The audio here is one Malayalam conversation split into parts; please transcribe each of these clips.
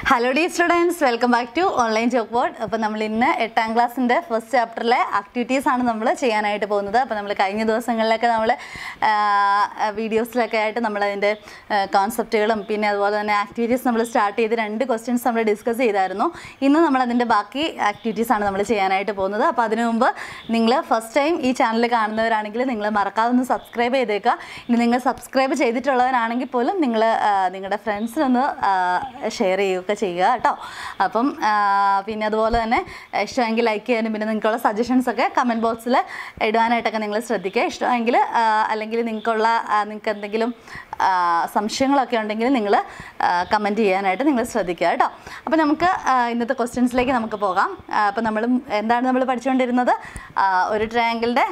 Hello the students welcome back to online chalk board അപ്പോൾ നമ്മൾ ഇന്ന് എട്ടാം ക്ലാസ്സിൻ്റെ ഫസ്റ്റ് ചാപ്റ്ററിലെ ആക്ടിവിറ്റീസ് ആണ് നമ്മൾ ചെയ്യാനായിട്ട് പോകുന്നത് അപ്പോൾ നമ്മൾ കഴിഞ്ഞ ദിവസങ്ങളിലൊക്കെ നമ്മൾ വീഡിയോസിലൊക്കെ ആയിട്ട് നമ്മൾ അതിൻ്റെ കോൺസെപ്റ്റുകളും പിന്നെ അതുപോലെ തന്നെ ആക്ടിവിറ്റീസ് നമ്മൾ സ്റ്റാർട്ട് ചെയ്ത് രണ്ട് ക്വസ്റ്റ്യൻസ് നമ്മൾ ഡിസ്കസ് ചെയ്തായിരുന്നു ഇന്ന് നമ്മൾ അതിൻ്റെ ബാക്കി ആക്ടിവിറ്റീസ് ആണ് നമ്മൾ ചെയ്യാനായിട്ട് പോകുന്നത് അപ്പോൾ അതിനു മുമ്പ് നിങ്ങൾ ഫസ്റ്റ് ടൈം ഈ ചാനൽ കാണുന്നവരാണെങ്കിൽ നിങ്ങൾ മറക്കാതെ ഒന്ന് സബ്സ്ക്രൈബ് ചെയ്തേക്കുക ഇനി നിങ്ങൾ സബ്സ്ക്രൈബ് ചെയ്തിട്ടുള്ളവരാണെങ്കിൽ പോലും നിങ്ങൾ നിങ്ങളുടെ ഫ്രണ്ട്സിനൊന്ന് ഷെയർ ചെയ്യുകയൊക്കെ ചെയ്യുക കേട്ടോ അപ്പം ആ, പിന്നെ അതുപോലെ തന്നെ ഇഷ്ടമെങ്കിൽ ലൈക്ക് ചെയ്യാനും പിന്നെ നിങ്ങൾക്കുള്ള സജഷൻസ് ഒക്കെ കമൻറ്റ് ബോക്സിൽ ഇടുവാനായിട്ടൊക്കെ നിങ്ങൾ ശ്രദ്ധിക്കുക ഇഷ്ടമെങ്കിൽ ആ, അല്ലെങ്കിൽ നിങ്ങൾക്കുള്ള ആ, നിങ്ങൾക്ക് എന്തെങ്കിലും ആ, സംശയങ്ങളൊക്കെ ഉണ്ടെങ്കിൽ നിങ്ങൾ കമൻറ്റ് ചെയ്യാനായിട്ട് നിങ്ങൾ ശ്രദ്ധിക്കുക കേട്ടോ അപ്പോൾ നമുക്ക് ആ, ഇന്നത്തെ ക്വസ്റ്റ്യൻസിലേക്ക് നമുക്ക് പോകാം അപ്പോൾ നമ്മൾ എന്താണ് നമ്മൾ പഠിച്ചുകൊണ്ടിരുന്നത് ആ, ഒരു ട്രയാങ്കിളിൻ്റെ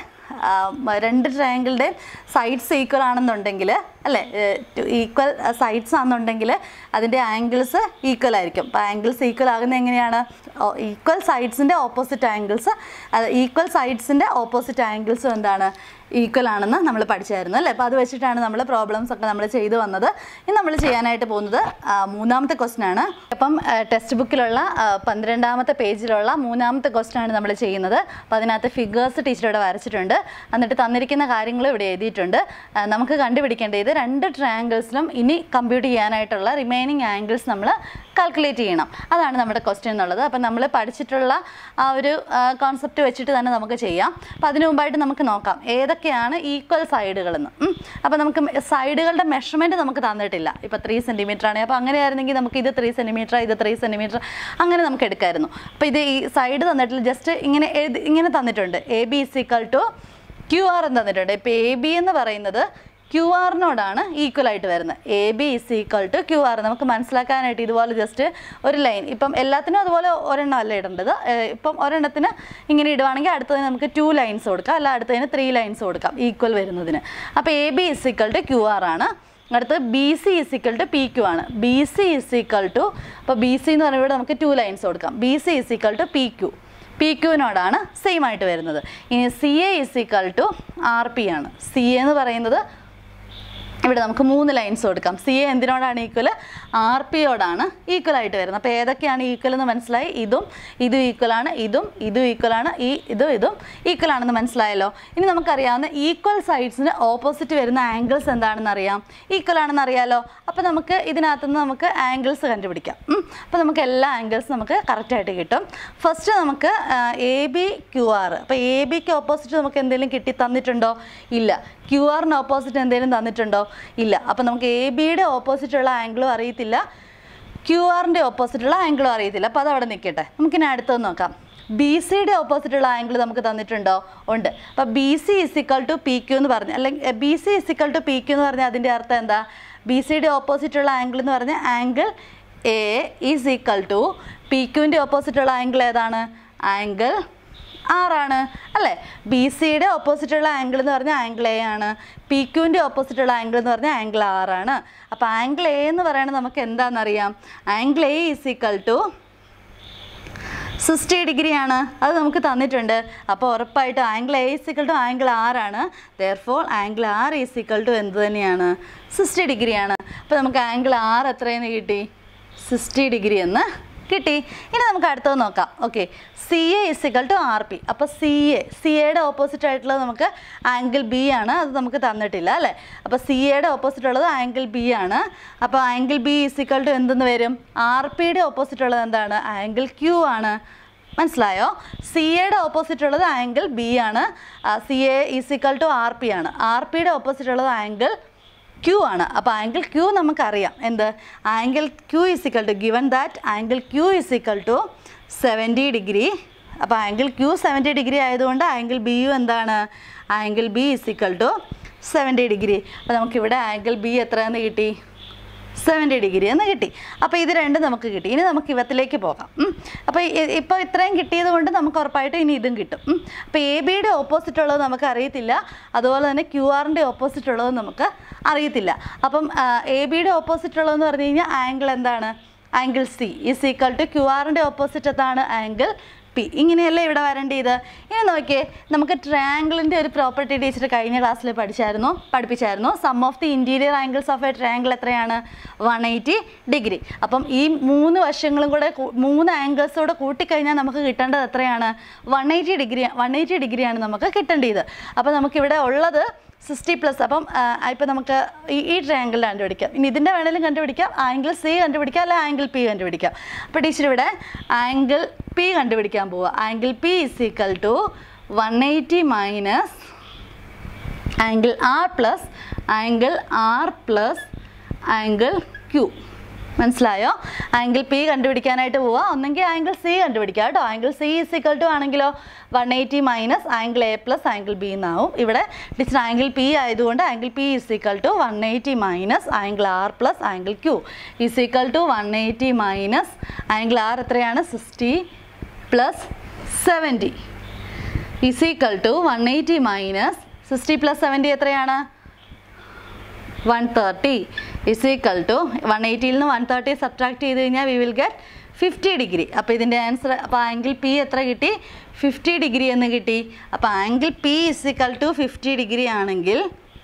രണ്ട് ട്രയാങ്കിളുടെ സൈഡ്സ് ഈക്വൽ ആണെന്നുണ്ടെങ്കിൽ അല്ലേ ഈക്വൽ സൈഡ്സ് ആണെന്നുണ്ടെങ്കിൽ അതിൻ്റെ ആംഗിൾസ് ഈക്വൽ ആയിരിക്കും അപ്പോൾ ആംഗിൾസ് ഈക്വൽ ആകുന്നത് എങ്ങനെയാണ് ഈക്വൽ സൈഡ്സിൻ്റെ ഓപ്പോസിറ്റ് ആംഗിൾസ് ഈക്വൽ സൈഡ്സിൻ്റെ ഓപ്പോസിറ്റ് ആംഗിൾസും എന്താണ് ഈക്വൽ ആണെന്ന് നമ്മൾ പഠിച്ചായിരുന്നു അല്ലേ അപ്പോൾ അത് വെച്ചിട്ടാണ് നമ്മൾ പ്രോബ്ലംസ് ഒക്കെ നമ്മൾ ചെയ്തു വന്നത് ഇനി നമ്മൾ ചെയ്യാനായിട്ട് പോകുന്നത് ആ, മൂന്നാമത്തെ ക്വസ്റ്റ്യൻ ആണ് അപ്പം ടെക്സ്റ്റ് ബുക്കിലുള്ള ആ, പന്ത്രണ്ടാമത്തെ പേജിലുള്ള മൂന്നാമത്തെ ക്വസ്റ്റ്യൻ ആണ് നമ്മൾ ചെയ്യുന്നത് അപ്പോൾ അതിനകത്ത് ഫിഗേഴ്സ് ടീച്ചർ ഇവിടെ വരച്ചിട്ടുണ്ട് എന്നിട്ട് തന്നിരിക്കുന്ന കാര്യങ്ങൾ ഇവിടെ എഴുതിയിട്ടുണ്ട് ആ, നമുക്ക് കണ്ടുപിടിക്കേണ്ടത് ഇത് രണ്ട് ട്രയാങ്കിൾസിലും ഇനി കമ്പ്യൂട്ട് ചെയ്യാനായിട്ടുള്ള റിമൈനിങ് ആംഗിൾസ് നമ്മൾ കാൽക്കുലേറ്റ് ചെയ്യണം അതാണ് നമ്മുടെ ക്വസ്റ്റ്യൻ എന്നുള്ളത് അപ്പം നമ്മൾ പഠിച്ചിട്ടുള്ള ആ ഒരു കോൺസെപ്റ്റ് വെച്ചിട്ട് തന്നെ നമുക്ക് ചെയ്യാം അപ്പോൾ അതിനു മുമ്പായിട്ട് നമുക്ക് നോക്കാം ഏതൊക്കെയാണ് ഈക്വൽ സൈഡുകളെന്ന് അപ്പോൾ നമുക്ക് സൈഡുകളുടെ മെഷർമെൻറ്റ് നമുക്ക് തന്നിട്ടില്ല ഇപ്പോൾ ത്രീ സെൻറ്റിമീറ്റർ ആണ് അപ്പോൾ അങ്ങനെയായിരുന്നെങ്കിൽ നമുക്ക് ഇത് ത്രീ സെൻറ്റിമീറ്റർ ഇത് ത്രീ സെൻറ്റിമീറ്റർ അങ്ങനെ നമുക്ക് എടുക്കായിരുന്നു അപ്പോൾ ഇത് ഈ സൈഡ് തന്നിട്ടില്ല ജസ്റ്റ് ഇങ്ങനെ എഴുതി ഇങ്ങനെ തന്നിട്ടുണ്ട് A B is equal to Q R എന്ന് തന്നിട്ടുണ്ട് ഇപ്പോൾ എ ബി എന്ന് പറയുന്നത് ക്യു ആറിനോടാണ് ഈക്വൽ ആയിട്ട് വരുന്നത് A B is equal to Q R നമുക്ക് മനസ്സിലാക്കാനായിട്ട് ഇതുപോലെ ജസ്റ്റ് ഒരു ലൈൻ ഇപ്പം എല്ലാത്തിനും അതുപോലെ ഒരെണ്ണം അല്ല ഇടേണ്ടത് ഏഹ് ഇപ്പം ഒരെണ്ണത്തിന് ഇങ്ങനെ ഇടുവാണെങ്കിൽ അടുത്തതിന് നമുക്ക് ടു ലൈൻസ് കൊടുക്കാം അല്ല അടുത്തതിന് ത്രീ ലൈൻസ് കൊടുക്കാം ഈക്വൽ വരുന്നതിന് അപ്പോൾ A B is equal to Q R ആണ് അടുത്ത് B C is equal to P Q ആണ് B C is equal to അപ്പോൾ ബി സി എന്ന് പറയുമ്പോൾ നമുക്ക് ടു ലൈൻസ് കൊടുക്കാം B C is equal to P Q P ക്യുവിനോടാണ് സെയിം ആയിട്ട് വരുന്നത് ഇനി C A is equal to R P ആണ് സി എ എന്ന് പറയുന്നത് ഇവിടെ നമുക്ക് മൂന്ന് ലൈൻസ് കൊടുക്കാം സി എ എന്തിനോടാണ് ഈക്വൽ ആർ പിയോടാണ് ഈക്വൽ ആയിട്ട് വരുന്നത് അപ്പോൾ ഏതൊക്കെയാണ് ഈക്വൽ എന്ന് മനസ്സിലായി ഇതും ഇതും ഈക്വൽ ആണ് ഇതും ഇതും ഈക്വൽ ആണ് ഈ ഇതും ഇതും ഈക്വൽ ആണെന്ന് മനസ്സിലായല്ലോ ഇനി നമുക്കറിയാവുന്ന ഈക്വൽ സൈഡ്സിന് ഓപ്പോസിറ്റ് വരുന്ന ആംഗിൾസ് എന്താണെന്ന് അറിയാം ഈക്വൽ ആണെന്ന് അറിയാലോ അപ്പോൾ നമുക്ക് ഇതിനകത്തുനിന്ന് നമുക്ക് ആംഗിൾസ് കണ്ടുപിടിക്കാം ഉം. അപ്പോൾ നമുക്ക് എല്ലാ ആംഗിൾസും നമുക്ക് കറക്റ്റായിട്ട് കിട്ടും ഫസ്റ്റ് നമുക്ക് എ ബി ക്യു ആർ അപ്പോൾ എ ബിക്ക് ഓപ്പോസിറ്റ് നമുക്ക് എന്തെങ്കിലും കിട്ടി തന്നിട്ടുണ്ടോ ഇല്ല ക്യു ആറിന് ഓപ്പോസിറ്റ് എന്തെങ്കിലും തന്നിട്ടുണ്ടോ ഇല്ല അപ്പോൾ നമുക്ക് എ ബിയുടെ ഓപ്പോസിറ്റുള്ള ആംഗിളും അറിയത്തില്ല ക്യു ആറിൻ്റെ ഓപ്പോസിറ്റുള്ള ആംഗിളും അറിയത്തില്ല അപ്പോൾ അത് അവിടെ നിൽക്കട്ടെ നമുക്കിനി അടുത്തത് നോക്കാം ബി സിയുടെ ഓപ്പോസിറ്റുള്ള ആംഗിൾ നമുക്ക് തന്നിട്ടുണ്ടോ ഉണ്ട് അപ്പോൾ B C is equal to P Q എന്ന് പറഞ്ഞ് അല്ലെങ്കിൽ B C is equal to P Q എന്ന് പറഞ്ഞാൽ അതിൻ്റെ അർത്ഥം എന്താ ബി സിയുടെ ഓപ്പോസിറ്റുള്ള ആംഗിൾ എന്ന് പറഞ്ഞാൽ angle A is equal to P ക്യുവിൻ്റെ ഓപ്പോസിറ്റുള്ള ആംഗിൾ ഏതാണ് ആംഗിൾ ആറാണ് അല്ലേ ബി സിയുടെ ഓപ്പോസിറ്റുള്ള ആംഗിൾ എന്ന് പറഞ്ഞാൽ ആംഗിൾ എ ആണ് പി ക്യുവിൻ്റെ ഓപ്പോസിറ്റുള്ള ആംഗിൾ എന്ന് പറഞ്ഞാൽ ആംഗിൾ ആറാണ് അപ്പോൾ ആംഗിൾ എ എന്ന് പറയുന്നത് നമുക്ക് എന്താണെന്നറിയാം angle A is equal to sixty degree ആണ് അത് നമുക്ക് തന്നിട്ടുണ്ട് അപ്പോൾ ഉറപ്പായിട്ടും angle A is equal to angle ആറാണ് therefore angle R is equal to എന്ത് തന്നെയാണ് സിക്സ്റ്റി ഡിഗ്രിയാണ് അപ്പോൾ നമുക്ക് ആംഗിൾ ആർ എത്രയെന്ന് കിട്ടി സിക്സ്റ്റി ഡിഗ്രി എന്ന് കിട്ടി ഇനി നമുക്ക് അടുത്തത് നോക്കാം okay C A is equal to R P അപ്പോൾ സി എ സി എയുടെ ഓപ്പോസിറ്റ് ആയിട്ടുള്ളത് നമുക്ക് ആംഗിൾ ബി ആണ് അത് നമുക്ക് തന്നിട്ടില്ല അല്ലേ അപ്പോൾ സി എയുടെ ഓപ്പോസിറ്റ് ഉള്ളത് ആംഗിൾ ബി ആണ് അപ്പോൾ ആംഗിൾ ബി ഇസിക്കൽ ടു എന്തെന്ന് വരും ആർ പിയുടെ ഓപ്പോസിറ്റ് ഉള്ളത് എന്താണ് ആംഗിൾ ക്യൂ ആണ് മനസ്സിലായോ സി എയുടെ ഓപ്പോസിറ്റ് ഉള്ളത് ആംഗിൾ ബി ആണ് C A is equal to R P ആണ് ആർ പിയുടെ ഓപ്പോസിറ്റ് ഉള്ളത് ആംഗിൾ ക്യൂ ആണ് അപ്പോൾ ആംഗിൾ ക്യൂ നമുക്കറിയാം എന്ത് angle Q is equal to given that angle Q is equal to seventy degree അപ്പോൾ ആംഗിൾ ക്യൂ സെവൻറ്റി ഡിഗ്രി ആയതുകൊണ്ട് ആംഗിൾ ബി യു എന്താണ് angle B is equal to seventy degree അപ്പോൾ നമുക്കിവിടെ ആംഗിൾ ബി എത്രയെന്ന് കിട്ടി സെവൻറ്റി ഡിഗ്രി എന്ന് കിട്ടി അപ്പോൾ ഇത് രണ്ടും നമുക്ക് കിട്ടി ഇനി നമുക്ക് ഇവത്തിലേക്ക് പോകാം ഉം. അപ്പോൾ ഇ- ഇപ്പോൾ ഇത്രയും കിട്ടിയത് കൊണ്ട് നമുക്ക് ഉറപ്പായിട്ടും ഇനി ഇതും കിട്ടും ഉം. അപ്പോൾ എ ബിയുടെ ഓപ്പോസിറ്റ് ഉള്ളത് നമുക്ക് അറിയത്തില്ല അതുപോലെ തന്നെ ക്യു ആറിൻ്റെ ഓപ്പോസിറ്റ് ഉള്ളത് നമുക്ക് അറിയത്തില്ല അപ്പം എ ബിയുടെ ഓപ്പോസിറ്റ് ഉള്ളതെന്ന് പറഞ്ഞു കഴിഞ്ഞാൽ ആംഗിൾ എന്താണ് angle C is equal to Q ആറിൻ്റെ ഓപ്പോസിറ്റ് എന്താണ് ആംഗിൾ പി ഇങ്ങനെയല്ലേ ഇവിടെ വരേണ്ടത് ഇനി നോക്കിയേ നമുക്ക് ട്രയാങ്കിളിൻ്റെ ഒരു പ്രോപ്പർട്ടി ടീച്ചർ കഴിഞ്ഞ ക്ലാസ്സിൽ പഠിച്ചായിരുന്നു പഠിപ്പിച്ചായിരുന്നു sum of the interior angles of a triangle എത്രയാണ് വൺ എയ്റ്റി ഡിഗ്രി അപ്പം ഈ മൂന്ന് വശങ്ങളും കൂടെ കൂ- മൂന്ന് ആംഗിൾസോടെ കൂട്ടിക്കഴിഞ്ഞാൽ നമുക്ക് കിട്ടേണ്ടത് എത്രയാണ് one eighty degree one eighty ഡിഗ്രിയാണ് നമുക്ക് കിട്ടേണ്ടത് അപ്പോൾ നമുക്കിവിടെ ഉള്ളത് സിക്സ്റ്റി പ്ലസ് അപ്പം ഇപ്പം നമുക്ക് ഈ ഈ ട്രയാങ്കിൾ കണ്ടുപിടിക്കാം ഇനി ഇതിൻ്റെ വേണേലും കണ്ടുപിടിക്കാം ആംഗിൾ സി കണ്ടുപിടിക്കാം അല്ലെ ആംഗിൾ പി കണ്ടുപിടിക്കാം അപ്പോൾ ടീച്ചർ ഇവിടെ ആംഗിൾ പി കണ്ടുപിടിക്കാൻ പോവുക angle P is equal to one eighty minus angle R plus angle R plus angle Q മനസ്സിലായോ ആംഗിൾ പി കണ്ടുപിടിക്കാനായിട്ട് പോവുക ഒന്നെങ്കിൽ ആംഗിൾ സി കണ്ടുപിടിക്കുക കേട്ടോ angle C is equal to ആണെങ്കിലോ one eighty minus angle A plus angle B എന്നാവും ഇവിടെ ടീച്ചർ ആംഗിൾ പി ആയതുകൊണ്ട് angle P is equal to one eighty minus angle R plus angle Q is equal to one eighty minus angle R എത്രയാണ് sixty plus seventy is equal to one eighty minus sixty plus seventy എത്രയാണ് one thirty is equal to one എയ്റ്റിയിൽ നിന്ന് വൺ തേർട്ടി സബ്ട്രാക്ട് ചെയ്ത് കഴിഞ്ഞാൽ we will get fifty degree അപ്പോൾ ഇതിൻ്റെ ആൻസർ അപ്പോൾ ആംഗിൾ പി എത്ര കിട്ടി ഫിഫ്റ്റി ഡിഗ്രി എന്ന് കിട്ടി അപ്പോൾ angle P is equal to fifty degree ആണെങ്കിൽ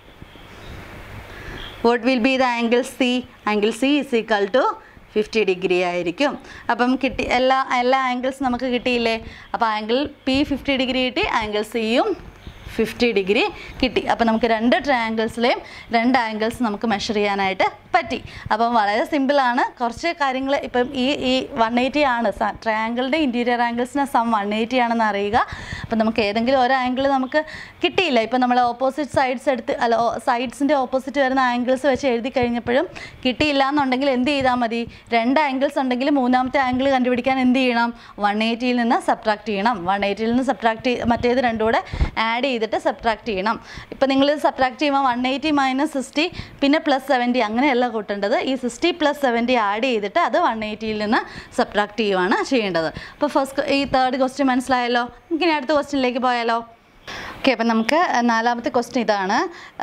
what will be the angle C angle C is equal to fifty degree ആയിരിക്കും അപ്പം കിട്ടി എല്ലാ എല്ലാ ആംഗിൾസ് നമുക്ക് കിട്ടിയില്ലേ അപ്പോൾ ആംഗിൾ പി ഫിഫ്റ്റി ഡിഗ്രി കിട്ടി ആംഗിൾ സിയും ഫിഫ്റ്റി ഡിഗ്രി കിട്ടി അപ്പോൾ നമുക്ക് രണ്ട് ട്രയാങ്കിൾസിലെയും രണ്ട് ആംഗിൾസ് നമുക്ക് മെഷർ ചെയ്യാനായിട്ട് പറ്റി അപ്പം വളരെ സിമ്പിളാണ് കുറച്ച് കാര്യങ്ങൾ ഇപ്പം ഈ ഈ വൺ എയ്റ്റി ആണ് ട്രയാങ്കിളിൻ്റെ ഇൻറ്റീരിയർ ആംഗിൾസിന് സം വൺ എയ്റ്റി ആണെന്ന് അറിയുക അപ്പം നമുക്ക് ഏതെങ്കിലും ഒരു ആംഗിൾ നമുക്ക് കിട്ടിയില്ല ഇപ്പം നമ്മൾ ഓപ്പോസിറ്റ് സൈഡ്സ് എടുത്ത് അല്ല സൈഡ്സിൻ്റെ ഓപ്പോസിറ്റ് വരുന്ന ആംഗിൾസ് വെച്ച് എഴുതി കഴിഞ്ഞപ്പോഴും കിട്ടിയില്ല എന്നുണ്ടെങ്കിൽ എന്ത് ചെയ്താൽ മതി രണ്ട് ആംഗിൾസ് ഉണ്ടെങ്കിൽ മൂന്നാമത്തെ ആംഗിൾ കണ്ടുപിടിക്കാൻ എന്ത് ചെയ്യണം വൺ എയ്റ്റിയിൽ നിന്ന് സബ്ട്രാക്ട് ചെയ്യണം വൺ എയ്റ്റിയിൽ നിന്ന് സബ്ട്രാക്ട് മറ്റേത് രണ്ടും കൂടെ ആഡ് ചെയ്തിട്ട് സബ്ട്രാക്ട് ചെയ്യണം ഇപ്പം നിങ്ങൾ സബ്ട്രാക്ട് ചെയ്യുമ്പോൾ വൺ എയ്റ്റി മൈനസ് സിക്സ്റ്റി പിന്നെ പ്ലസ് സെവൻറ്റി അങ്ങനെയല്ല കൂട്ടേണ്ടത് ഈ സിക്സ്റ്റി പ്ലസ് സെവൻറ്റി ആഡ് ചെയ്തിട്ട് അത് വൺ എയ്റ്റിയിൽ നിന്ന് സബ്ട്രാക്ട് ചെയ്യുവാണ് ചെയ്യേണ്ടത് അപ്പോൾ ഫസ്റ്റ് ഈ തേർഡ് ക്വസ്റ്റ്യൻ മനസ്സിലായല്ലോ നമുക്ക് ഇനി അടുത്ത ക്വസ്റ്റ്യനിലേക്ക് പോയാലോ ഓക്കെ അപ്പം നമുക്ക് നാലാമത്തെ ക്വസ്റ്റ്യൻ ഇതാണ്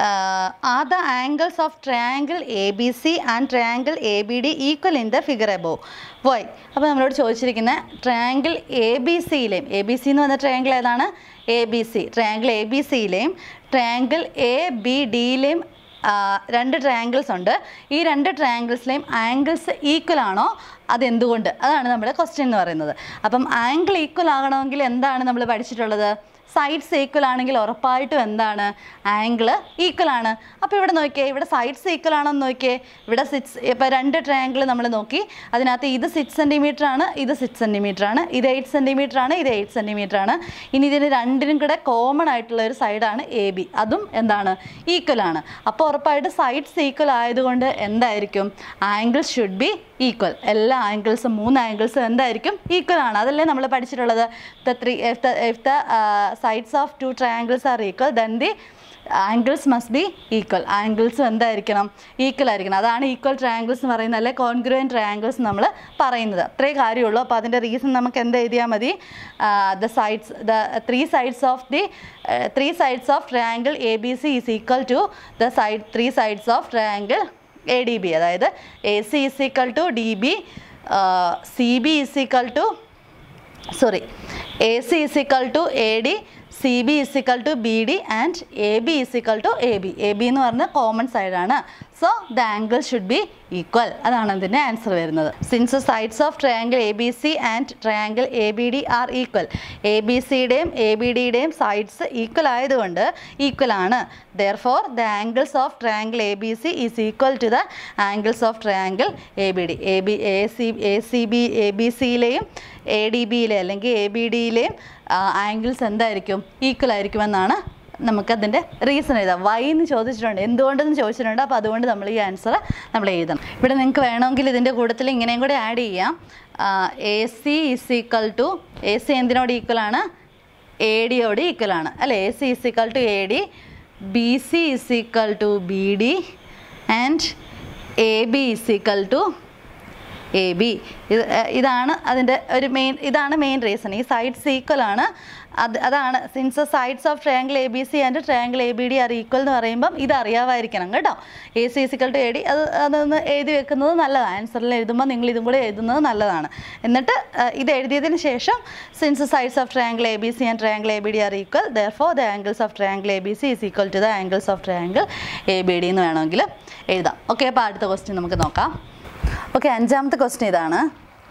are the angles of triangle A B C and triangle A B D equal in the figure above why അപ്പോൾ നമ്മളോട് ചോദിച്ചിരിക്കുന്ന ട്രയാങ്കിൾ എ ബി സിയിലെയും എ ബി സി എന്ന് പറഞ്ഞ ട്രയാങ്കിൾ ഏതാണ് A B C triangle A B സിയിലെയും ട്രയാങ്കിൾ എ ബി ഡിയിലെയും രണ്ട് ട്രയാങ്കിൾസ് ഉണ്ട് ഈ രണ്ട് ട്രയാങ്കിൾസിലെയും ആംഗിൾസ് ഈക്വൽ ആണോ അതെന്തുകൊണ്ട് അതാണ് നമ്മുടെ ക്വസ്റ്റ്യൻ എന്ന് പറയുന്നത് അപ്പം ആംഗിൾ ഈക്വൽ ആകണമെങ്കിൽ എന്താണ് നമ്മൾ പഠിച്ചിട്ടുള്ളത് സൈഡ്സ് ഈക്വൽ ആണെങ്കിൽ ഉറപ്പായിട്ടും എന്താണ് ആംഗിൾ ഈക്വൽ ആണ് അപ്പോൾ ഇവിടെ നോക്കിയേ ഇവിടെ സൈഡ്സ് ഈക്വൽ ആണെന്ന് നോക്കിയേ ഇവിടെ സിക്സ് ഇപ്പോൾ രണ്ട് ട്രയാങ്കിൾ നമ്മൾ നോക്കി അതിനകത്ത് ഇത് സിക്സ് സെൻറ്റിമീറ്റർ ആണ് ഇത് സിക്സ് സെൻറ്റിമീറ്റർ ആണ് ഇത് എയ്റ്റ് സെൻറ്റിമീറ്റർ ആണ് ഇത് എയ്റ്റ് സെൻറ്റിമീറ്റർ ആണ് ഇനി ഇതിന് രണ്ടിനും കൂടെ കോമൺ ആയിട്ടുള്ള ഒരു സൈഡാണ് എ ബി അതും എന്താണ് ഈക്വൽ ആണ് അപ്പോൾ ഉറപ്പായിട്ട് സൈഡ്സ് ഈക്വൽ ആയതുകൊണ്ട് എന്തായിരിക്കും ആംഗിൾ ഷുഡ് ബി ഈക്വൽ എല്ലാ ആംഗിൾസും മൂന്ന് ആംഗിൾസും എന്തായിരിക്കും ഈക്വൽ ആണ് അതല്ലേ നമ്മൾ പഠിച്ചിട്ടുള്ളത് the three if the if the sides of two triangles are equal then the angles must be equal ആംഗിൾസും എന്തായിരിക്കണം ഈക്വൽ ആയിരിക്കണം അതാണ് ഈക്വൽ ട്രയാങ്കിൾസ് എന്ന് പറയുന്നത് അല്ലെ കോൺഗ്രുവൻ ട്രയാങ്കിൾസ് നമ്മൾ പറയുന്നത് അത്രേ കാര്യമുള്ളൂ അപ്പോൾ അതിൻ്റെ റീസൺ നമുക്ക് എന്ത് എഴുതിയാൽ മതി the sides the three sides of the three sides of triangle A B C is equal to the side three sides of triangle A D B അതായത് A C is equal to D B C B is equal to sorry A C is equal to A D C B is equal to B D and A B is equal to A B A B എന്ന് പറഞ്ഞാൽ കോമൺ സൈഡാണ് so the angle should be equal അതാണ് അതിൻ്റെ ആൻസർ വരുന്നത് since sides of triangle A B C and triangle A B D are equal A B സിയുടെയും എ ബി ഡിയുടെയും സൈഡ്സ് ഈക്വൽ ആയതുകൊണ്ട് ഈക്വൽ ആണ് therefore the angles of triangle A B C is equal to the angles of triangle A B D A B A C A C B A B സിയിലെയും എ ഡി ബിയിലെ അല്ലെങ്കിൽ എ ബി ഡിയിലെയും ആംഗിൾസ് എന്തായിരിക്കും ഈക്വൽ ആയിരിക്കുമെന്നാണ് നമുക്കതിൻ്റെ റീസൺ എഴുതാം വൈ എന്ന് ചോദിച്ചിട്ടുണ്ട് എന്തുകൊണ്ടെന്ന് ചോദിച്ചിട്ടുണ്ട് അപ്പോൾ അതുകൊണ്ട് നമ്മൾ ഈ ആൻസർ നമ്മൾ എഴുതണം ഇവിടെ നിങ്ങൾക്ക് വേണമെങ്കിൽ ഇതിൻ്റെ കൂട്ടത്തിൽ ഇങ്ങനെയും കൂടെ ആഡ് ചെയ്യാം A C is equal to A C എന്തിനോട് ഈക്വൽ ആണ് എ ഡിയോട് ഈക്വൽ ആണ് അല്ലേ A C is equal to A D B C is equal to B D and A B is equal to A B ഇത് ഏഹ്, ഇതാണ് അതിൻ്റെ ഒരു മെയിൻ ഇതാണ് മെയിൻ റീസൺ ഈ സൈഡ്സ് ഈക്വൽ ആണ് അത് അതാണ് since sides of triangle A B C and triangle A B D are equal എന്ന് പറയുമ്പം ഇത് അറിയാമായിരിക്കണം കേട്ടോ A C is equal to A D അത് അതൊന്ന് എഴുതി വെക്കുന്നത് നല്ലതാണ് ആൻസറിൽ എഴുതുമ്പോൾ നിങ്ങൾ ഇതും കൂടെ എഴുതുന്നത് നല്ലതാണ് എന്നിട്ട് ഏഹ്, ഇത് എഴുതിയതിന് ശേഷം since sides of triangle A B C and triangle A B D are equal therefore the angles of triangle A B C is equal to the angles of triangle A B D എന്ന് വേണമെങ്കിൽ എഴുതാം ഓക്കെ അപ്പോൾ അടുത്ത ക്വസ്റ്റ്യൻ നമുക്ക് നോക്കാം ഓക്കെ അഞ്ചാമത്തെ ക്വസ്റ്റ്യൻ ഇതാണ്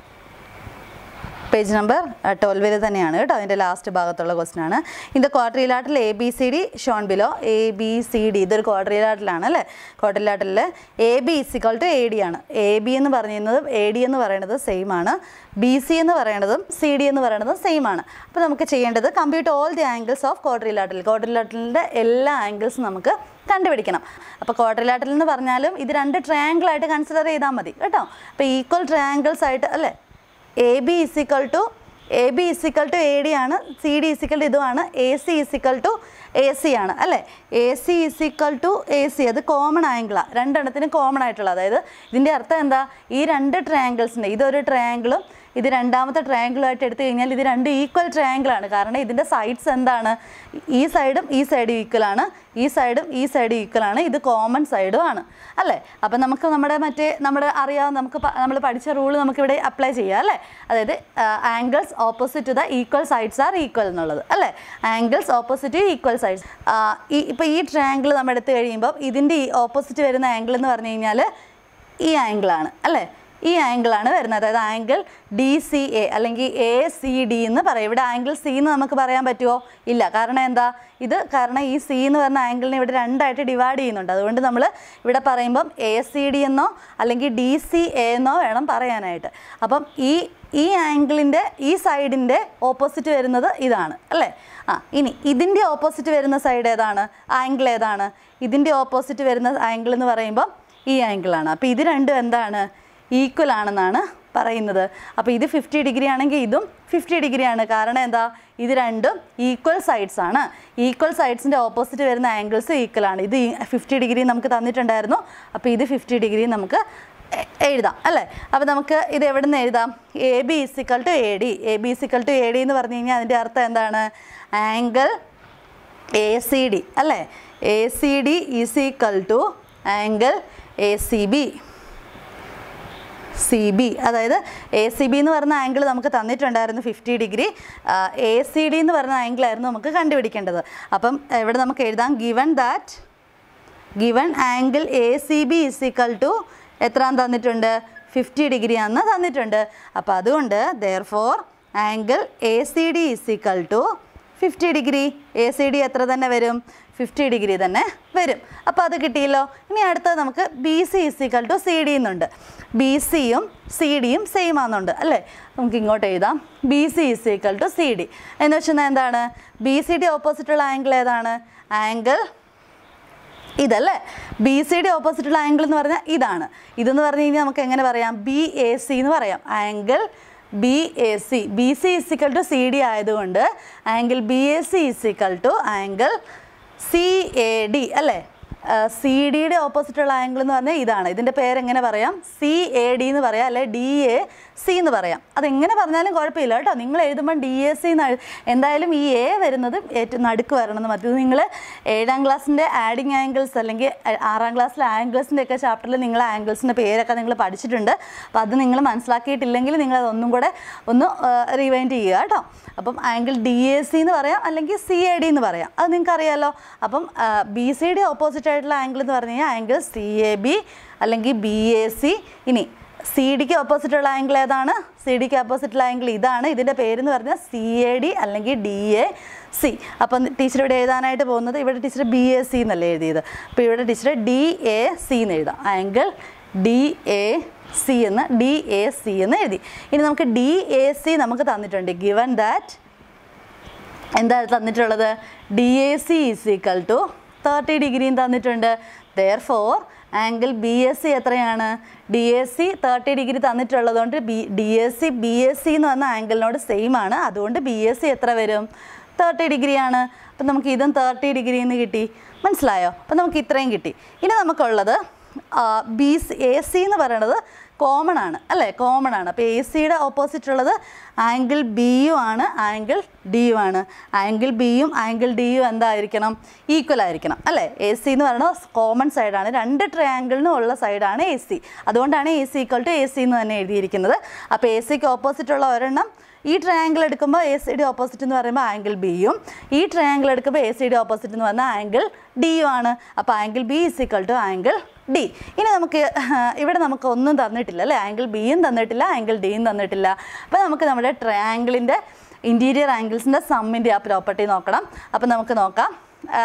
പേജ് നമ്പർ ട്വൽവിൽ തന്നെയാണ് കേട്ടോ അതിൻ്റെ ലാസ്റ്റ് ഭാഗത്തുള്ള ക്വസ്റ്റ്യൻ ആണ് ഇത് quadrilateral A B C D shown below A B C D ഇതൊരു ക്വാർട്ടറിലാട്ടിലാണ് അല്ലേ quadrilateral A B is equal to A D ആണ് എ ബി എന്ന് പറയുന്നതും എ ഡി എന്ന് പറയുന്നത് സെയിം ആണ് ബി സി എന്ന് പറയുന്നതും സി ഡി എന്ന് പറയുന്നതും സെയിം ആണ് അപ്പോൾ നമുക്ക് ചെയ്യേണ്ടത് compute all the angles of quadrilateral ക്വാർട്ടറിലാട്ടിലിൻ്റെ എല്ലാ ആംഗിൾസും നമുക്ക് കണ്ടുപിടിക്കണം അപ്പോൾ ക്വാർട്ടറിലാട്ടിൽ എന്ന് പറഞ്ഞാലും ഇത് രണ്ട് ട്രയാങ്കിൾ ആയിട്ട് കൺസിഡർ ചെയ്താൽ മതി കേട്ടോ അപ്പോൾ ഈക്വൽ ട്രയാങ്കിൾസ് ആയിട്ട് അല്ലേ A B is equal to A B is equal to A D ആണ് സി ഡി ഇസിക്കൽ ടു ഇതുമാണ് A C is equal to A C ആണ് അല്ലേ A C is equal to A C അത് കോമൺ ആംഗിളാണ് രണ്ടെണ്ണത്തിന് കോമൺ ആയിട്ടുള്ള അതായത് ഇതിൻ്റെ അർത്ഥം എന്താ ഈ രണ്ട് ട്രയാങ്കിൾസിൻ്റെ ഇതൊരു ട്രയാങ്കിളും ഇത് രണ്ടാമത്തെ ട്രയാങ്കിളുമായിട്ട് എടുത്തു കഴിഞ്ഞാൽ ഇത് രണ്ട് ഈക്വൽ ട്രയാങ്കിൾ ആണ് കാരണം ഇതിൻ്റെ സൈഡ്സ് എന്താണ് ഈ സൈഡും ഈ സൈഡും ഈക്വൽ ആണ് ഈ സൈഡും ഈ സൈഡും ഈക്വൽ ആണ് ഇത് കോമൺ സൈഡും ആണ് അല്ലേ അപ്പം നമുക്ക് നമ്മുടെ മറ്റേ നമ്മുടെ അറിയാവുന്ന നമുക്ക് നമ്മൾ പഠിച്ച റൂൾ നമുക്കിവിടെ അപ്ലൈ ചെയ്യാം അല്ലേ അതായത് angles opposite to the equal sides are equal എന്നുള്ളത് അല്ലേ ആംഗിൾസ് ഓപ്പോസിറ്റ് ഈക്വൽ സൈഡ്സ് ഈ ഇപ്പോൾ ഈ ട്രയാങ്കിൾ നമ്മൾ എടുത്തു കഴിയുമ്പോൾ ഇതിൻ്റെ ഈ ഓപ്പോസിറ്റ് വരുന്ന ആംഗിൾ എന്ന് പറഞ്ഞു കഴിഞ്ഞാൽ ഈ ആംഗിളാണ് അല്ലേ ഈ ആംഗിളാണ് വരുന്നത് അതായത് ആംഗിൾ ഡി സി എ അല്ലെങ്കിൽ എ സി ഡി എന്ന് പറയും ഇവിടെ ആംഗിൾ സി എന്ന് നമുക്ക് പറയാൻ പറ്റുമോ ഇല്ല കാരണം എന്താ ഇത് കാരണം ഈ സി എന്ന് പറഞ്ഞ ആംഗിളിനെ ഇവിടെ രണ്ടായിട്ട് ഡിവൈഡ് ചെയ്യുന്നുണ്ട് അതുകൊണ്ട് നമ്മൾ ഇവിടെ പറയുമ്പം എ സി ഡി എന്നോ അല്ലെങ്കിൽ ഡി സി എ എന്നോ വേണം പറയാനായിട്ട് അപ്പം ഈ ഈ ആംഗിളിൻ്റെ ഈ സൈഡിൻ്റെ ഓപ്പോസിറ്റ് വരുന്നത് ഇതാണ് അല്ലേ ആ ഇനി ഇതിൻ്റെ ഓപ്പോസിറ്റ് വരുന്ന സൈഡ് ഏതാണ് ആംഗിൾ ഏതാണ് ഇതിൻ്റെ ഓപ്പോസിറ്റ് വരുന്ന ആംഗിൾ എന്ന് പറയുമ്പം ഈ ആംഗിളാണ് അപ്പോൾ ഇത് രണ്ടും എന്താണ് ഈക്വൽ ആണെന്നാണ് പറയുന്നത് അപ്പോൾ ഇത് ഫിഫ്റ്റി ഡിഗ്രി ആണെങ്കിൽ ഇതും ഫിഫ്റ്റി ഡിഗ്രി ആണ് കാരണം എന്താ ഇത് രണ്ടും ഈക്വൽ സൈഡ്സ് ആണ് ഈക്വൽ സൈഡ്സിൻ്റെ ഓപ്പോസിറ്റ് വരുന്ന ആംഗിൾസ് ഈക്വൽ ആണ് ഇത് ഫിഫ്റ്റി ഡിഗ്രി നമുക്ക് തന്നിട്ടുണ്ടായിരുന്നു അപ്പോൾ ഇത് ഫിഫ്റ്റി ഡിഗ്രി നമുക്ക് എ- എഴുതാം അല്ലേ അപ്പോൾ നമുക്ക് ഇത് എവിടെ നിന്ന് എഴുതാം A B is equal to A D A B is equal to A D എന്ന് പറഞ്ഞു കഴിഞ്ഞാൽ അതിൻ്റെ അർത്ഥം എന്താണ് ആംഗിൾ എ സി ഡി അല്ലേ A C D is equal to angle A C B C B അതായത് എ സി ബി എന്ന് പറയുന്ന ആംഗിൾ നമുക്ക് തന്നിട്ടുണ്ടായിരുന്നു fifty degree A C D എന്ന് പറയുന്ന ആംഗിൾ ആയിരുന്നു നമുക്ക് കണ്ടുപിടിക്കേണ്ടത് അപ്പം ഇവിടെ നമുക്ക് എഴുതാം given that given angle A C B is equal to എത്രാം തന്നിട്ടുണ്ട് ഫിഫ്റ്റി ഡിഗ്രി ആണെന്ന് തന്നിട്ടുണ്ട് അപ്പോൾ അതുകൊണ്ട് therefore angle A C D is equal to fifty degree A C D എത്ര തന്നെ വരും ഫിഫ്റ്റി ഡിഗ്രി തന്നെ വരും അപ്പോൾ അത് കിട്ടിയല്ലോ ഇനി അടുത്തത് നമുക്ക് B C is equal to C D എന്നുണ്ട് ബി സിയും സി ഡിയും സെയിം ആണെന്നുണ്ട് അല്ലേ നമുക്ക് ഇങ്ങോട്ട് എഴുതാം B C is equal to C D എന്ന് വെച്ചാൽ എന്താണ് ബി സി ഡി ഓപ്പോസിറ്റുള്ള ആംഗിൾ ഏതാണ് ആംഗിൾ ഇതല്ലേ ബി സി ഡി ഓപ്പോസിറ്റുള്ള ആംഗിൾ എന്ന് പറഞ്ഞാൽ ഇതാണ് ഇതെന്ന് പറഞ്ഞു കഴിഞ്ഞാൽ നമുക്ക് എങ്ങനെ പറയാം ബി എ സി എന്ന് പറയാം angle B A C B C is equal to C D ആയതുകൊണ്ട് angle B A C is equal to angle C A D അല്ലേ സി ഡിയുടെ ഓപ്പോസിറ്റുള്ള ആംഗിൾ എന്ന് പറഞ്ഞാൽ ഇതാണ് ഇതിൻ്റെ പേരെങ്ങനെ പറയാം സി എ ഡി എന്ന് പറയാം അല്ലെ ഡി എ സി എന്ന് പറയാം അതെങ്ങനെ പറഞ്ഞാലും കുഴപ്പമില്ല കേട്ടോ നിങ്ങൾ എഴുതുമ്പോൾ ഡി എ സി എന്ന് എഴു- എന്തായാലും ഈ എ വരുന്നത് ഏറ്റവും നടുക്ക് വരണം മറ്റത് നിങ്ങൾ ഏഴാം ക്ലാസ്സിൻ്റെ ആഡിങ് ആംഗിൾസ് അല്ലെങ്കിൽ അ- ആറാം ക്ലാസ്സിലെ ആംഗിൾസിൻ്റെ ഒക്കെ ചാപ്റ്ററിൽ നിങ്ങൾ ആംഗിൾസിൻ്റെ പേരൊക്കെ നിങ്ങൾ പഠിച്ചിട്ടുണ്ട് അപ്പോൾ അത് നിങ്ങൾ മനസ്സിലാക്കിയിട്ടില്ലെങ്കിൽ നിങ്ങൾ അതൊന്നും കൂടെ ഒന്ന് റിവൈൻഡ് ചെയ്യുക കേട്ടോ അപ്പം ആംഗിൾ ഡി എ സി എന്ന് പറയാം അല്ലെങ്കിൽ സി എ ഡി എന്ന് പറയാം അത് നിങ്ങൾക്ക് അറിയാലോ അപ്പം ബി സി ഡി ഓപ്പോസിറ്റ് ആയിട്ടുള്ള ആംഗിൾ എന്ന് പറഞ്ഞു കഴിഞ്ഞാൽ ആംഗിൾ സി എ ബി അല്ലെങ്കിൽ ബി എ സി ഇനി സി ഡിക്ക് ഓപ്പോസിറ്റുള്ള ആംഗിൾ ഏതാണ് സി ഡിക്ക് ഓപ്പോസിറ്റുള്ള ആംഗിൾ ഇതാണ് ഇതിൻ്റെ പേരെന്ന് പറഞ്ഞാൽ സി എ ഡി അല്ലെങ്കിൽ ഡി എ സി അപ്പം ടീച്ചർ ഇവിടെ എഴുതാനായിട്ട് പോകുന്നത് ഇവിടെ ടീച്ചർ ബി എ സി എന്നല്ലേ എഴുതിയത് അപ്പോൾ ഇവിടെ ടീച്ചർ ഡി എ സി എന്ന് എഴുതാം ആംഗിൾ ഡി എ സി എന്ന് ഡി എ സി എന്ന് എഴുതി ഇനി നമുക്ക് ഡി എ സി നമുക്ക് തന്നിട്ടുണ്ട് ഗിവൻ ദാറ്റ് എന്താ തന്നിട്ടുള്ളത് D A C is equal to thirty ഡിഗ്രിയും തന്നിട്ടുണ്ട് therefore angle B S C എത്രയാണ് D S C thirty degree തന്നിട്ടുള്ളതുകൊണ്ട് B D S C B S C എന്ന് പറഞ്ഞ ആംഗിളിനോട് സെയിം ആണ് അതുകൊണ്ട് ബി എസ് സി എത്ര വരും തേർട്ടി ഡിഗ്രിയാണ് അപ്പം നമുക്ക് ഇതും തേർട്ടി ഡിഗ്രി എന്ന് കിട്ടി മനസ്സിലായോ അപ്പം നമുക്ക് ഇത്രയും കിട്ടി ഇനി നമുക്കുള്ളത് ബി സി എ സി എന്ന് പറയുന്നത് കോമൺ ആണ് അല്ലേ കോമൺ ആണ് അപ്പോൾ എ സിയുടെ ഓപ്പോസിറ്റ് ഉള്ളത് ആംഗിൾ ബിയും ആണ് ആംഗിൾ ഡിയും ആണ് ആംഗിൾ ബിയും ആംഗിൾ ഡിയും എന്തായിരിക്കണം ഈക്വൽ ആയിരിക്കണം അല്ലേ എ സി എന്ന് പറയുന്നത് കോമൺ സൈഡാണ് രണ്ട് ട്രയാങ്കിളിനും ഉള്ള സൈഡാണ് എ സി അതുകൊണ്ടാണ് A C equal to A C എന്ന് തന്നെ എഴുതിയിരിക്കുന്നത് അപ്പോൾ എ സിക്ക് ഓപ്പോസിറ്റ് ഉള്ള ഒരെണ്ണം ഈ ട്രയാങ്കിൾ എടുക്കുമ്പോൾ എ സിയുടെ ഓപ്പോസിറ്റ് എന്ന് പറയുമ്പോൾ ആംഗിൾ ബിയും ഈ ട്രയാങ്കിൾ എടുക്കുമ്പോൾ എ സിയുടെ ഓപ്പോസിറ്റ് എന്ന് പറഞ്ഞാൽ ആംഗിൾ ഡിയും ആണ് അപ്പോൾ angle B is equal to angle D ഇനി നമുക്ക് ഇവിടെ നമുക്ക് ഒന്നും തന്നിട്ടില്ല അല്ലേ ആംഗിൾ ബിയും തന്നിട്ടില്ല ആംഗിൾ ഡിയും തന്നിട്ടില്ല അപ്പോൾ നമുക്ക് നമ്മുടെ ട്രയാങ്കിളിൻ്റെ ഇൻറ്റീരിയർ ആംഗിൾസിൻ്റെ സമ്മിൻ്റെ ആ പ്രോപ്പർട്ടി നോക്കണം അപ്പോൾ നമുക്ക് നോക്കാം ആ,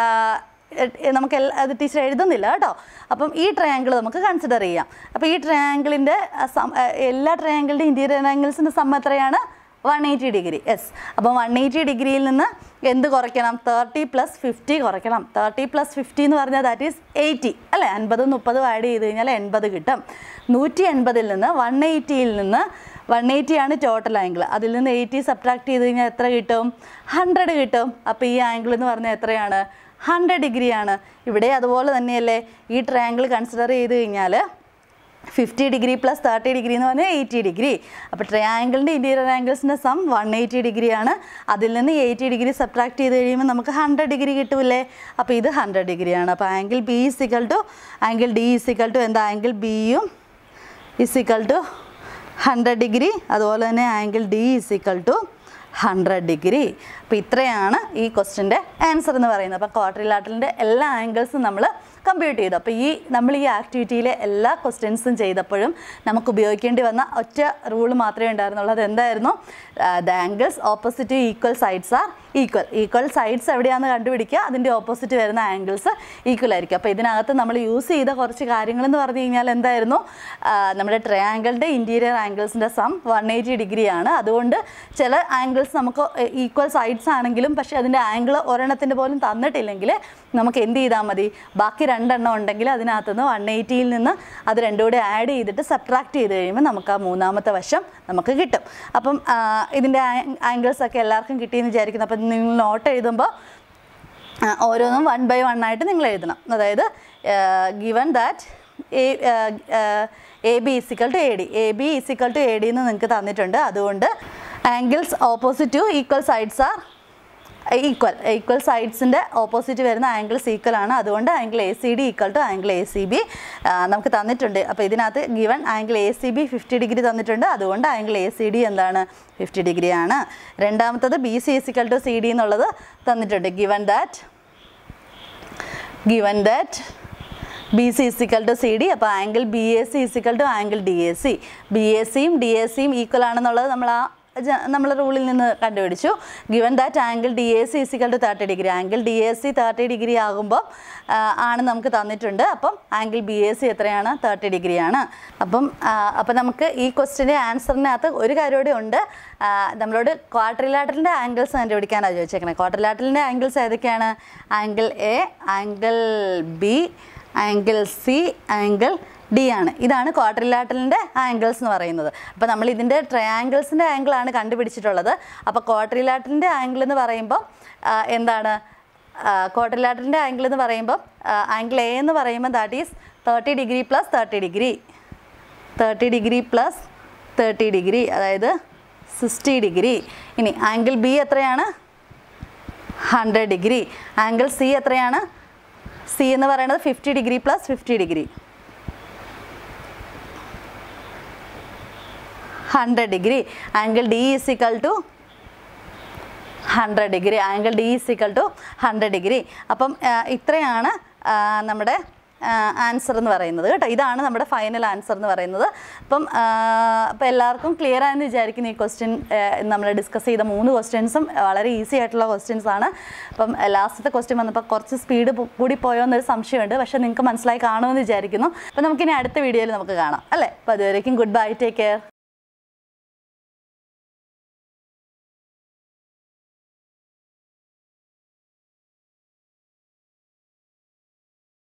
എ- നമുക്ക് എല്ലാ അത് ടീച്ചർ എഴുതുന്നില്ല കേട്ടോ അപ്പം ഈ ട്രയാങ്കിൾ നമുക്ക് കൺസിഡർ ചെയ്യാം അപ്പോൾ ഈ ട്രയാങ്കിളിൻ്റെ എല്ലാ ട്രയാങ്കിളിൻ്റെ ഇൻറ്റീരിയർ ആംഗിൾസിൻ്റെ സം എത്രയാണ് വൺ എയ്റ്റി ഡിഗ്രി യെസ് അപ്പം വൺ എയ്റ്റി ഡിഗ്രിയിൽ നിന്ന് എന്ത് കുറയ്ക്കണം തേർട്ടി പ്ലസ് ഫിഫ്റ്റി കുറയ്ക്കണം തേർട്ടി പ്ലസ് ഫിഫ്റ്റി എന്ന് പറഞ്ഞാൽ ദാറ്റ് ഈസ് എയ്റ്റി അല്ലേ അൻപതും മുപ്പതും ആഡ് ചെയ്ത് കഴിഞ്ഞാൽ എൺപത് കിട്ടും നൂറ്റി എൺപതിൽ നിന്ന് വൺ എയ്റ്റിയിൽ നിന്ന് വൺ എയ്റ്റി ആണ് ടോട്ടൽ ആംഗിൾ അതിൽ നിന്ന് എയ്റ്റി സബ്ട്രാക്ട് ചെയ്ത് കഴിഞ്ഞാൽ എത്ര കിട്ടും ഹൺഡ്രഡ് കിട്ടും അപ്പോൾ ഈ ആംഗിൾ എന്ന് പറഞ്ഞാൽ എത്രയാണ് ഹൺഡ്രഡ് ഡിഗ്രിയാണ് ഇവിടെ അതുപോലെ തന്നെയല്ലേ ഈ ട്രയാങ്കിൾ കൺസിഡർ ചെയ്ത് കഴിഞ്ഞാൽ fifty degree plus thirty degree എന്ന് പറഞ്ഞാൽ എയ്റ്റി ഡിഗ്രി അപ്പോൾ ട്രയാങ്കിളിൻ്റെ ഇൻറ്റീരിയർ ആംഗിൾസിൻ്റെ സം വൺ എയ്റ്റി ഡിഗ്രിയാണ് അതിൽ നിന്ന് എയ്റ്റി ഡിഗ്രി സബ്ട്രാക്ട് ചെയ്ത് കഴിയുമ്പോൾ നമുക്ക് ഹൺഡ്രഡ് ഡിഗ്രി കിട്ടൂലേ അപ്പോൾ ഇത് ഹൺഡ്രഡ് ഡിഗ്രിയാണ് അപ്പോൾ angle B is equal to angle D is equal to എന്താ ആംഗിൾ ബിയും ഇസിക്കൽ ടു ഹൺഡ്രഡ് ഡിഗ്രി അതുപോലെ തന്നെ angle D is equal to hundred degree അപ്പോൾ ഇത്രയാണ് ഈ ക്വസ്റ്റിൻ്റെ ആൻസർ എന്ന് പറയുന്നത് അപ്പോൾ ക്വാർട്ടറിലാറ്ററിൻ്റെ എല്ലാ ആംഗിൾസും നമ്മൾ കമ്പ്യൂട്ട് ചെയ്തു അപ്പോൾ ഈ നമ്മൾ ഈ ആക്ടിവിറ്റിയിലെ എല്ലാ ക്വസ്റ്റ്യൻസും ചെയ്തപ്പോഴും നമുക്ക് ഉപയോഗിക്കേണ്ടി വന്ന ഒറ്റ റൂൾ മാത്രമേ ഉണ്ടായിരുന്നുള്ളൂ അത് എന്തായിരുന്നു the angles opposite equal sides are equal equal sides എവിടെയാണെന്ന് കണ്ടുപിടിക്കുക അതിൻ്റെ ഓപ്പോസിറ്റ് വരുന്ന ആംഗിൾസ് ഈക്വൽ ആയിരിക്കും അപ്പോൾ ഇതിനകത്ത് നമ്മൾ യൂസ് ചെയ്ത കുറച്ച് കാര്യങ്ങളെന്ന് പറഞ്ഞു കഴിഞ്ഞാൽ എന്തായിരുന്നു ആ, നമ്മുടെ ട്രയാങ്കിളിൻ്റെ ഇൻറ്റീരിയർ ആംഗിൾസിൻ്റെ സം വൺ എയ്റ്റി ഡിഗ്രിയാണ് അതുകൊണ്ട് ചില ആംഗിൾസ് നമുക്ക് ഈക്വൽ സൈഡ്സ് ആണെങ്കിലും പക്ഷേ അതിൻ്റെ ആംഗിൾ ഒരെണ്ണത്തിൻ്റെ പോലും തന്നിട്ടില്ലെങ്കിൽ നമുക്ക് എന്ത് ചെയ്താൽ മതി ബാക്കി രണ്ടെണ്ണം ഉണ്ടെങ്കിൽ അതിനകത്തുനിന്ന് വൺ എയ്റ്റിയിൽ നിന്ന് അത് രണ്ടും കൂടെ ആഡ് ചെയ്തിട്ട് സബ്ട്രാക്ട് ചെയ്ത് കഴിയുമ്പോൾ നമുക്ക് ആ മൂന്നാമത്തെ വശം നമുക്ക് കിട്ടും അപ്പം ആ, ഇതിൻ്റെ ആംഗിൾസ് ഒക്കെ എല്ലാവർക്കും കിട്ടിയെന്ന് വിചാരിക്കുന്നു അപ്പം നിങ്ങൾ നോട്ട് എഴുതുമ്പോൾ ആ, ഓരോന്നും വൺ ബൈ വൺ ആയിട്ട് നിങ്ങൾ എഴുതണം അതായത് given that A A B is equal to A D A B is equal to A D എന്ന് നിങ്ങൾക്ക് തന്നിട്ടുണ്ട് അതുകൊണ്ട് angles opposite to equal sides are equal equal സൈഡ്സിൻ്റെ ഓപ്പോസിറ്റ് വരുന്ന ആംഗിൾസ് ഈക്വൽ ആണ് അതുകൊണ്ട് angle A C D equal to angle A C B നമുക്ക് തന്നിട്ടുണ്ട് അപ്പോൾ ഇതിനകത്ത് given angle A C B fifty degree തന്നിട്ടുണ്ട് അതുകൊണ്ട് ആംഗിൾ എ സി ഡി എന്താണ് ഫിഫ്റ്റി ഡിഗ്രി ആണ് രണ്ടാമത്തത് B C is equal to C D എന്നുള്ളത് തന്നിട്ടുണ്ട് given that given that B C is equal to C D അപ്പോൾ angle B A C is equal to angle D A C B A സിയും ഡി എ സിയും ഈക്വൽ ആണെന്നുള്ളത് നമ്മൾ ആ നമ്മൾ റൂളിൽ നിന്ന് കണ്ടുപിടിച്ചു given that angle D A C is equal to thirty degree angle D A C thirty degree ആകുമ്പോൾ ആ, ആണ് നമുക്ക് തന്നിട്ടുണ്ട് അപ്പം ആംഗിൾ ബി എ സി എത്രയാണ് തേർട്ടി ഡിഗ്രിയാണ് അപ്പം ആ, അപ്പം നമുക്ക് ഈ ക്വസ്റ്റിൻ്റെ ആൻസറിനകത്ത് ഒരു കാര്യം കൂടി ഉണ്ട് ആ, നമ്മളോട് ക്വാർട്ടറിലാറ്ററിൻ്റെ ആംഗിൾസ് കണ്ടുപിടിക്കാനാണ് ചോദിച്ചേക്കുന്നത് ക്വാർട്ടറിലാറ്ററിൻ്റെ ആംഗിൾസ് ഏതൊക്കെയാണ് angle A angle B angle C angle D ആണ് ഇതാണ് ക്വാർട്ടറിലാറ്ററിൻ്റെ ആംഗിൾസ് എന്ന് പറയുന്നത് അപ്പോൾ നമ്മൾ ഇതിൻ്റെ ട്രയാങ്കിൾസിൻ്റെ ആംഗിളാണ് കണ്ടുപിടിച്ചിട്ടുള്ളത് അപ്പോൾ ക്വാർട്ടറിലാറ്ററിൻ്റെ ആംഗിൾ എന്ന് പറയുമ്പോൾ ആ, എന്താണ് ക്വാർട്ടറിലാറ്ററിൻ്റെ ആംഗിൾ എന്ന് പറയുമ്പോൾ ആംഗിൾ എ എന്ന് പറയുമ്പോൾ that is thirty degree plus thirty degree thirty degree plus thirty degree അതായത് സിക്സ്റ്റി ഡിഗ്രി ഇനി ആംഗിൾ ബി എത്രയാണ് ഹൺഡ്രഡ് ഡിഗ്രി ആംഗിൾ സി എത്രയാണ് സി എന്ന് പറയുന്നത് fifty degree plus fifty degree hundred degree angle D is equal to hundred degree angle D is equal to hundred degree അപ്പം ആ, ഇത്രയാണ് ആ, നമ്മുടെ ആൻസർ എന്ന് പറയുന്നത് കേട്ടോ ഇതാണ് നമ്മുടെ ഫൈനൽ ആൻസർ എന്ന് പറയുന്നത് അപ്പം ആ, അപ്പം എല്ലാവർക്കും ക്ലിയർ ആയെന്ന് വിചാരിക്കുന്നു ഈ ക്വസ്റ്റ്യൻ നമ്മൾ ഡിസ്കസ് ചെയ്ത മൂന്ന് ക്വസ്റ്റ്യൻസും വളരെ ഈസി ആയിട്ടുള്ള ക്വസ്റ്റ്യൻസ് ആണ് അപ്പം ലാസ്റ്റത്തെ ക്വസ്റ്റ്യൻ വന്നപ്പോൾ കുറച്ച് സ്പീഡ് കൂടി പോയോ എന്നൊരു സംശയമുണ്ട് പക്ഷേ നിങ്ങൾക്ക് മനസ്സിലായി കാണുമെന്ന് വിചാരിക്കുന്നു അപ്പം നമുക്കിനി അടുത്ത വീഡിയോയിൽ നമുക്ക് കാണാം അല്ലേ അപ്പോൾ അതുവരേക്കും ഗുഡ് ബൈ ടേക്ക് കെയർ